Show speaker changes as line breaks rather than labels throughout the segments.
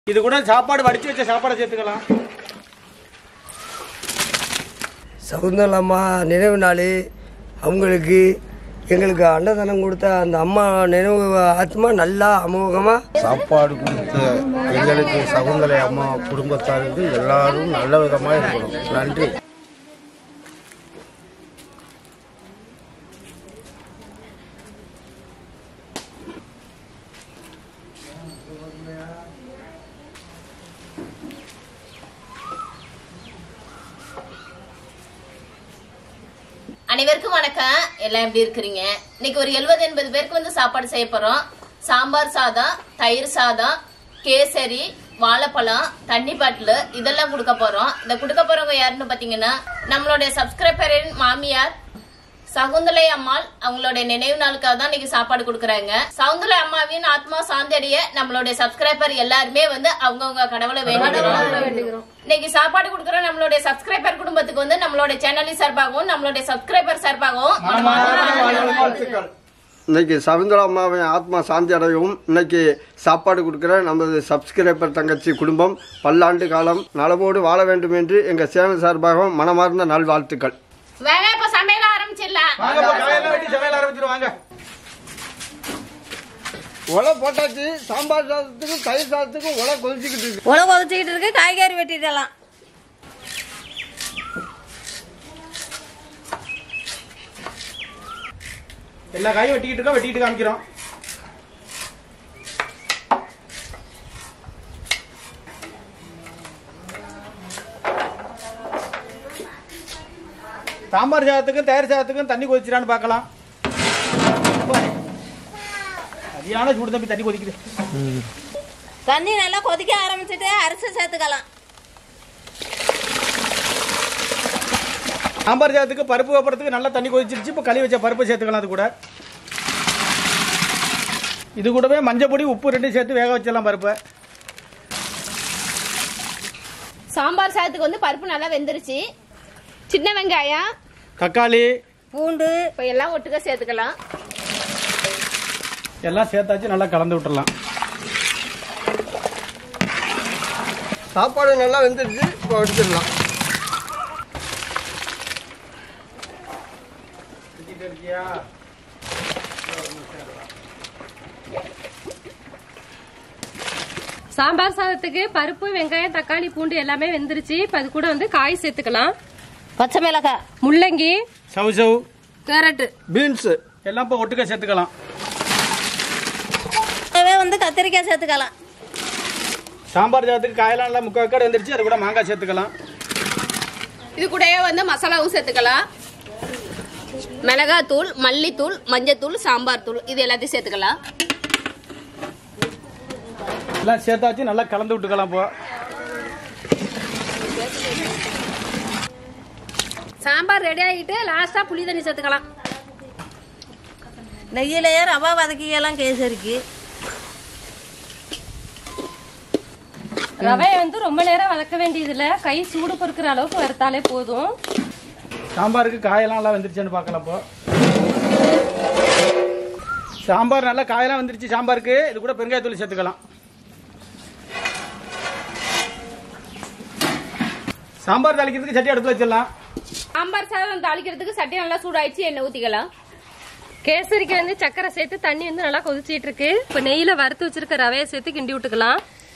இது கூட சாப்பாடு வடிச்சு வச்ச சாப்பாடை சேர்த்துக்கலாம்
சகுந்தலம்மா நினைவு நாள் அவங்களுக்கு எங்களுக்கு அன்னதானம் கொடுத்த அந்த அம்மா நினைவு ஆத்மா நல்லா அமோகமாக
சாப்பாடு கொடுத்த எங்களுக்கு சகுந்தலை அம்மா குடும்பத்தாருக்கு எல்லாரும் நல்ல விதமாக இருக்கணும் நன்றி
அனைவருக்கும் வணக்கம் எல்லாம் எப்படி இருக்கிறீங்க இன்னைக்கு ஒரு எழுபது எண்பது பேருக்கு வந்து சாப்பாடு செய்ய போறோம் சாம்பார் சாதம் தயிர் சாதம் கேசரி வாழைப்பழம் தண்ணி பாட்டில் இதெல்லாம் கொடுக்க போறோம் இதை கொடுக்க போறவங்க யாருன்னு பாத்தீங்கன்னா நம்மளுடைய சப்ஸ்கிரைபரின் மாமியார் சகுந்தலை அம்மாள் அவங்களுடைய நினைவு நாளுக்காக தான் இன்னைக்கு சாப்பாடு கொடுக்கறாங்க சகுந்தலை அம்மாவின் ஆத்மா சாந்தடைய நம்மளுடைய சப்ஸ்கிரைபர் எல்லாருமே வந்து அவங்கவுங்க கடவுளை வேண்டிக்கிறோம் இன்னைக்கு சாப்பாடு கொடுக்குற நம்மளுடைய சப்ஸ்கிரைபர் குடும்பத்துக்கு வந்து நம்மளுடைய சேனலி சார்பாகவும் நம்மளுடைய சப்ஸ்கிரைபர் சார்பாகவும்
இன்னைக்கு சகுந்தலா அம்மாவின் ஆத்மா சாந்தி அடையவும் இன்னைக்கு சாப்பாடு கொடுக்குற நமது சப்ஸ்கிரைபர் தங்கச்சி குடும்பம் பல்லாண்டு காலம் நலமோடு வாழ வேண்டும் என்று எங்கள் சேனல் சார்பாகவும் மனமார்ந்த நல்வாழ்த்துக்கள்
வேக இப்ப சமையல் ஆரம்பிச்சிடலாம்
வாங்க இப்ப காயெல்லாம் வெட்டி சமையல் ஆரம்பிச்சிடும் வாங்க
உலை போட்டாச்சு சாம்பார் சாதத்துக்கும் தயிர் சாதத்துக்கும் உலை கொதிச்சுக்கிட்டு இருக்கு
உலக கொதிச்சுக்கிட்டு இருக்கு காய்கறி வெட்டிடலாம்
எல்லா காயும் வெட்டிக்கிட்டு இருக்கோம் வெட்டிட்டு காமிக்கிறோம் சாம்பார் சாதத்துக்கும் தயார் சாதத்துக்கும் தண்ணி கொதிச்சிடான்னு பார்க்கலாம் சரியான சூடு தம்பி தண்ணி கொதிக்குது
தண்ணி நல்லா கொதிக்க ஆரம்பிச்சுட்டு அரிசி சேர்த்துக்கலாம்
சாம்பார் சாதத்துக்கு பருப்பு வைப்பறதுக்கு நல்லா தண்ணி கொதிச்சிருச்சு இப்போ களி வச்ச பருப்பு சேர்த்துக்கலாம் அது கூட இது கூடவே மஞ்சள் பொடி உப்பு ரெண்டும் சேர்த்து வேக வச்சிடலாம் பருப்பை
சாம்பார் சாதத்துக்கு வந்து பருப்பு நல்லா வெந்துருச்சு சின்ன வெங்காயம்
தக்காளி
பூண்டு
இப்ப எல்லாம் ஒட்டுக்க சேர்த்துக்கலாம்
எல்லாம் சேர்த்தாச்சு நல்லா கலந்து விட்டுறலாம்
சாப்பாடு நல்லா வெந்துருச்சு இப்போ எடுத்துடலாம்
சாம்பார் சாதத்துக்கு பருப்பு வெங்காயம் தக்காளி பூண்டு எல்லாமே வெந்துருச்சு இப்ப அது கூட வந்து காய் சேர்த்துக்கலாம்
பச்சை மிளகாய்
முள்ளங்கி
சவு சவு
கேரட்டு
பீன்ஸு
எல்லாம் இப்போ ஒட்டுக்க சேர்த்துக்கலாம்
கூடவே வந்து கத்திரிக்காய் சேர்த்துக்கலாம்
சாம்பார் சாதத்துக்கு காயெல்லாம் நல்லா முக்கால் கடை வந்துருச்சு அது கூட மாங்காய் சேர்த்துக்கலாம்
இது கூடயே வந்து மசாலாவும் சேர்த்துக்கலாம் மிளகாத்தூள் மல்லித்தூள் மஞ்சத்தூள் சாம்பார் தூள் இது எல்லாத்தையும் சேர்த்துக்கலாம்
எல்லாம் சேர்த்தாச்சு நல்லா கலந்து விட்டுக்கலாம் இப்போ
சாம்பார் ரெடி ஆகிட்டு லாஸ்டா புளி தண்ணி சேர்த்துக்கலாம்
நெய்யிலேயே ரவா வதக்கிக்கலாம் கேசரிக்கு
ரவையை வந்து ரொம்ப நேரம் வதக்க வேண்டியதில்ல கை சூடு பொறுக்கிற அளவுக்கு வறுத்தாலே போதும்
சாம்பாருக்கு காயெல்லாம் நல்லா வந்துருச்சுன்னு பார்க்கலாம் இப்போ சாம்பார் நல்லா காயெல்லாம் வந்துருச்சு சாம்பாருக்கு இது கூட பெருங்காயத்தூள் சேர்த்துக்கலாம் சாம்பார் தாளிக்கிறதுக்கு சட்டி அடுப்பில் வச்சிடலாம்
சாம்பார் சாதம் தாளிக்கிறதுக்கு சட்டி நல்லா சூடாயிடுச்சு எண்ணெய் ஊத்திக்கலாம்
கேசரிக்கு வந்து சக்கரை சேர்த்து தண்ணி வந்து நல்லா கொதிச்சிட்டு இருக்கு இப்ப நெய்யில வறுத்து வச்சிருக்க ரவையை சேர்த்து கிண்டி விட்டுக்கலாம்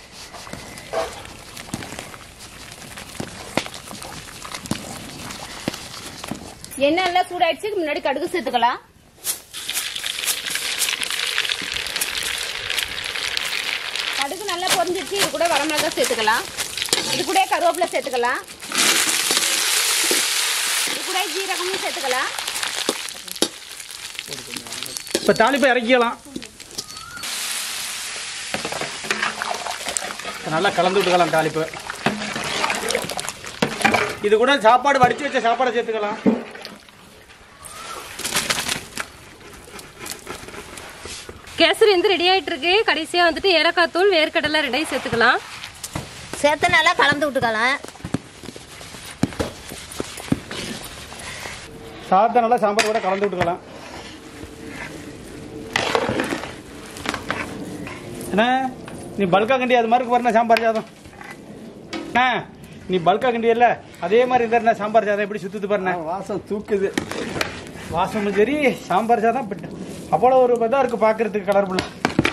எண்ணெய் நல்லா சூடாயிடுச்சு முன்னாடி கடுகு சேர்த்துக்கலாம் கடுகு நல்லா பொரிஞ்சிருச்சு இது கூட வரமிளகாய் சேர்த்துக்கலாம் இது கூட கருவேப்பிலை சேர்த்துக்கலாம் இது கூட ஜீரகமும் சேர்த்துக்கலாம்
இப்போ தாளிப்பை இறக்கிக்கலாம் நல்லா கலந்து விட்டுக்கலாம் தாளிப்பு இது கூட சாப்பாடு வடிச்சு வச்ச சாப்பாடை சேர்த்துக்கலாம்
கேசரி வந்து ரெடி ஆயிட்டு இருக்கு கடைசியா வந்துட்டு ஏலக்காய் தூள் வேர்க்கடலை ரெண்டையும் சேர்த்துக்கலாம்
சேர்த்து நல்லா கலந்து விட்டுக்கலாம்
சாதத்தை நல்லா சாம்பார் கூட கலந்து விட்டுக்கலாம் என்ன நீ பல்கா கண்டி அது மாதிரி பாருண்ணா சாம்பார் சாதம் ஆ நீ பல்கா கண்டியல்ல அதே மாதிரி இருந்தா சாம்பார் சாதம் எப்படி சுத்துது பாருண்ணா
வாசம் தூக்குது
வாசமும் சரி சாம்பார் சாதம் பட் அவ்வளோ ஒரு இதாக இருக்கு பார்க்கறதுக்கு கலர்ஃபுல்லாக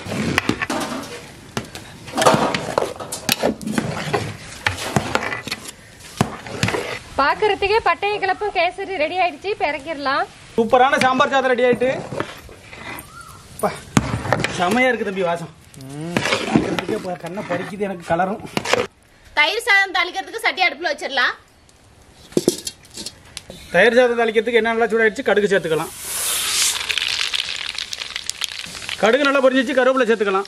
பாக்குறதுக்கே பட்டைய கிளப்பும் கேசரி ரெடி ஆயிடுச்சு இப்ப இறக்கிடலாம்
சூப்பரான சாம்பார் சாதம் ரெடி ஆயிட்டு அப்பா, செமையா இருக்கு தம்பி வாசம் பார்க்கறதுக்கே ப- கண்ணை பறிக்குது எனக்கு கலரும்
தயிர் சாதம் தாளிக்கிறதுக்கு சட்டி அடுப்புல வச்சிடலாம்
தயிர் சாதம் தாளிக்கிறதுக்கு என்ன நல்லா சூடாயிடுச்சு கடுகு சேர்த்துக்கலாம் கடுகு நல்லா பொரிஞ்சிச்சு கருவேப்பிலை சேர்த்துக்கலாம்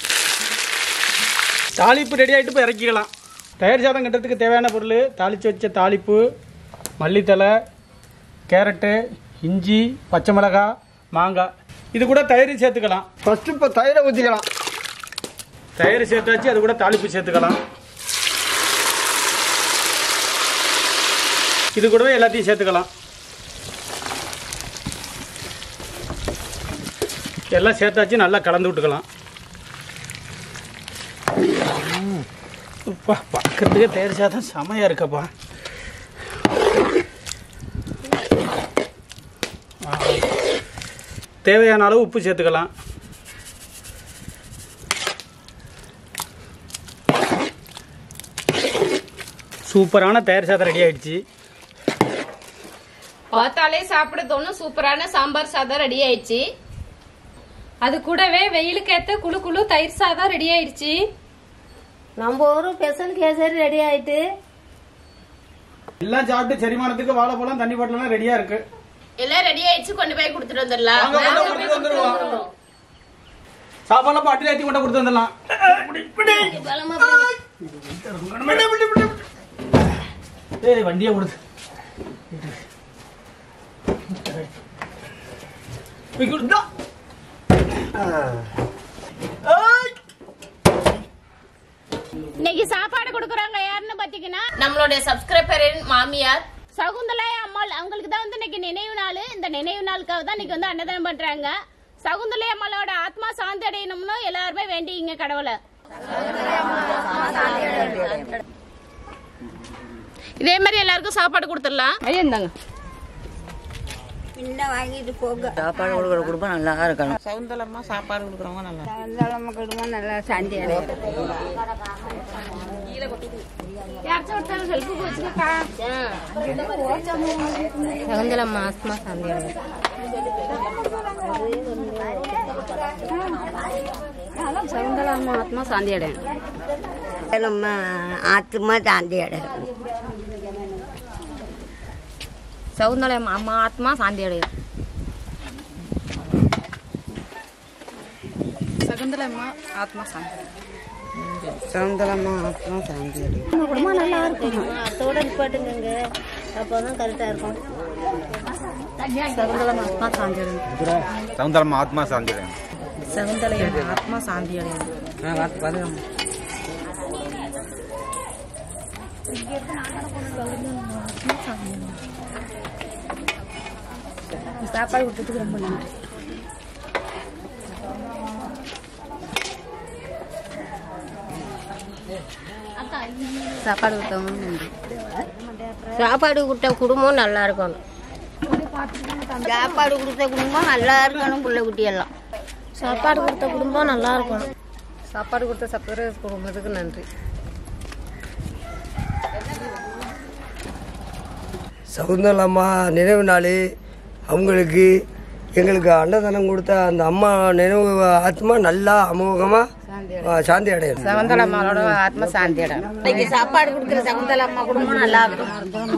தாளிப்பு ரெடி ஆகிட்டு இப்போ இறக்கிக்கலாம் தயிர் சாதம் கட்டுறதுக்கு தேவையான பொருள் தாளித்து வச்ச தாளிப்பு மல்லித்தலை கேரட்டு இஞ்சி பச்சை மிளகாய் மாங்காய் இது கூட தயிர் சேர்த்துக்கலாம்
ஃபர்ஸ்ட் இப்போ தயிரை ஊற்றிக்கலாம்
தயிர் சேர்த்தாச்சு அது கூட தாளிப்பு சேர்த்துக்கலாம் இது கூடவே எல்லாத்தையும் சேர்த்துக்கலாம் எல்லாம் சேர்த்தாச்சு நல்லா கலந்து விட்டுக்கலாம் அப்பா பார்க்கறதுக்கே தயிர் சாதம் செமையா இருக்கப்பா ஆ. தேவையான அளவு உப்பு சேர்த்துக்கலாம் சூப்பரான தயிர் சாதம் ரெடி ஆயிடுச்சு
பார்த்தாலே சாப்பிட தோணும் சூப்பரான சாம்பார் சாதம் ரெடி ஆயிடுச்சு
அது கூடவே வெயிலுக்கு ஏத்த குழு குழு தயிர் சாதம் ரெடி ஆயிடுச்சு
நம்ம ஊரு ஸ்பெஷல் கேசரி ரெடி ஆயிட்டு
எல்லாம் சாப்பிட்டு செரிமானத்துக்கு வாழைப்பழம் தண்ணி பாட்டிலாம் ரெடியா இருக்கு
எல்லாம் ரெடி ஆயிடுச்சு கொண்டு போய் கொடுத்துட்டு வந்துடலாம்
வாங்க, கொண்டு போய் கொடுத்துட்டு வந்துருவோம். சாப்பாடுலாம் பாட்டில் ஏற்றி கொண்டு கொடுத்து வந்துடலாம் ஏய் வண்டியை கொடுத்து போய் கொடுத்தா
இன்னைக்கு சாப்பாடு கொடுக்குறவங்க யாருன்னு பாத்தீங்கன்னா
நம்மளுடைய சப்ஸ்கிரைபரின் மாமியார்
சகுந்தலா அம்மாள் அவங்களுக்கு தான் வந்து இன்னைக்கு நினைவு நாள் இந்த நினைவு நாளுக்காக தான் இன்னைக்கு வந்து அன்னதானம் பண்றாங்க சகுந்தலை அம்மாளோட ஆத்மா சாந்தி அடையணும்னு எல்லாருமே வேண்டிங்க கடவுளை
இதே மாதிரி எல்லாருக்கும் சாப்பாடு கொடுத்துடலாம்
ஐயா இந்தாங்க
சாப்பாடு கொடுக்குற குடும்பம் நல்லா இருக்கணும்
யாராச்சும் ஒருத்தர் ஹெல்ப்புக்கு வச்சுக்கா
சகுந்தலம்மா ஆத்மா சாந்தி சகுந்தலம்மா ஆத்மா சாந்தி அடையும்
நம்ம ஆத்மா சாந்தி அடையும்
சகுந்தலம் அம்மா ஆத்மா சாந்தி அடையும்
சந்தலம்மா ஆத்மா சாந்தி அடையும்
குடும்பம் நல்லா இருக்கும் அதோட நிப்பாட்டுங்க அப்போதான் கரெக்டா இருக்கும் சகுந்தலம் ஆத்மா சாந்தி அடையும்
சவுந்தரம் ஆத்மா சாந்திரன்
சகுந்தலம் ஆத்மா சாந்தி அடையும் சாப்பாடு கொடுத்ததுக்கு ரொம்ப நன்றி சாப்பாடு கொடுத்தவங்க நன்றி சாப்பாடு கொடுத்த குடும்பம் நல்லா இருக்கணும்
சாப்பாடு கொடுத்த குடும்பம் நல்லா இருக்கணும் பிள்ளை குட்டி எல்லாம்
சாப்பாடு கொடுத்த குடும்பம் நல்லா இருக்கணும் சாப்பாடு கொடுத்த சப்பர குடும்பத்துக்கு நன்றி
சகுந்தலம்மா நினைவு நாள் அவங்களுக்கு எங்களுக்கு அன்னதானம் கொடுத்த அந்த அம்மா நினைவு ஆத்மா நல்லா அமோகமாக சாந்தி அடையணும்
சகுந்தலம்மாவோட ஆத்மா சாந்தி அடையும்
இன்னைக்கு சாப்பாடு கொடுக்குற சகுந்தல அம்மா குடும்பம் நல்லா இருக்கும்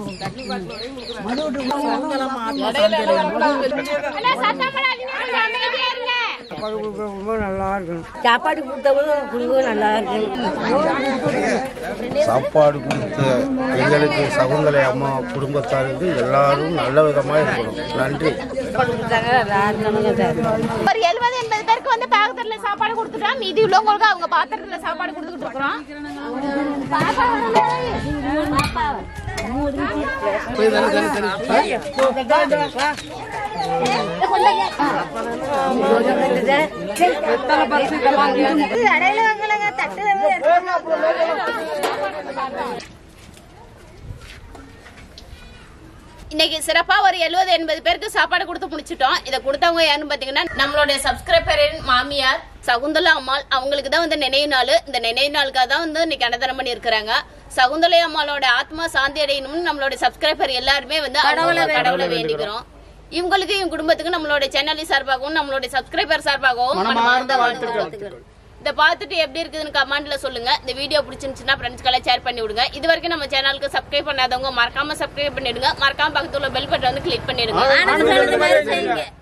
சாப்பாடு கொடுக்குற குடும்பம் நல்லா இருக்கணும்
சாப்பாடு கொடுத்தவங்க குடும்பம் நல்லா இருக்கும்
சாப்பாடு கொடுத்த எங்களுக்கு சகுந்தலை அம்மா குடும்பத்தாருக்கு எல்லாரும் நல்ல விதமாக இருக்கணும் நன்றி
ஒரு எழுபது எண்பது பேருக்கு வந்து பாத்திரத்துல சாப்பாடு கொடுத்துட்டோம் மீதி உள்ளவங்களுக்கு அவங்க பாத்திரத்துல சாப்பாடு கொடுத்துட்டு இருக்கிறோம் இன்னைக்கு சிறப்பா ஒரு எழுபது எண்பது பேருக்கு சாப்பாடு கொடுத்து முடிச்சிட்டோம் இதை கொடுத்தவங்க யாருன்னு பாத்தீங்கன்னா
நம்மளுடைய சப்ஸ்கிரைபரின் மாமியார்
சகுந்தலா அம்மாள் அவங்களுக்கு தான் வந்து நினைவு நாள் இந்த நினைவு நாளுக்காக தான் வந்து இன்னைக்கு அன்னதானம் பண்ணி இருக்கிறாங்க சகுந்தலை அம்மாளோட ஆத்மா சாந்தி அடையணும்னு நம்மளோட சப்ஸ்கிரைபர் எல்லாருமே வந்து கடவுளை கடவுளை வேண்டிக்கிறோம் இவங்களுக்கு இவங்க குடும்பத்துக்கு நம்மளோட சேனல் சார்பாகவும் நம்மளோட சப்ஸ்கிரைபர் சார்பாகவும் மனமார்ந்த வாழ்த்துக்கள் இதை பார்த்துட்டு எப்படி இருக்குதுன்னு கமெண்ட்ல சொல்லுங்க இந்த வீடியோ பிடிச்சிருந்துச்சுன்னா ஃப்ரெண்ட்ஸ்க்கெல்லாம் ஷேர் பண்ணி விடுங்க இது வரைக்கும் நம்ம சேனலுக்கு சப்ஸ்கிரைப் பண்ணாதவங்க மறக்காம சப்ஸ்கிரைப் பண்ணிடுங்க மறக்காம பக்கத்துல பெல் பட்டன் வந்து கிளிக் பண்ணிடுங்க